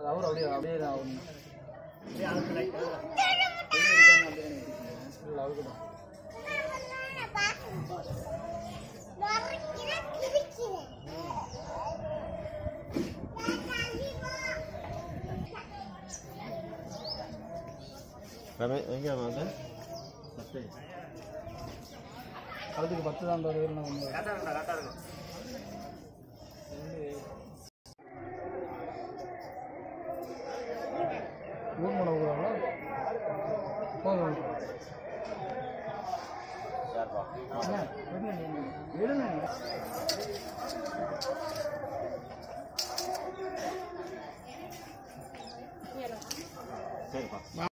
அது அவர் அப்படியே அப்படியே தான் ஆகணும் இல்லை அவருக்கு தான் ரமே எங்கே வந்து அதுக்கு பத்து தான் அந்த வேறு ஒன்று ஊர் மனை ஊராங்களா போதும் அண்ணா, விடுங்க நீங்க. விடுங்க நீங்க. சரிப்பா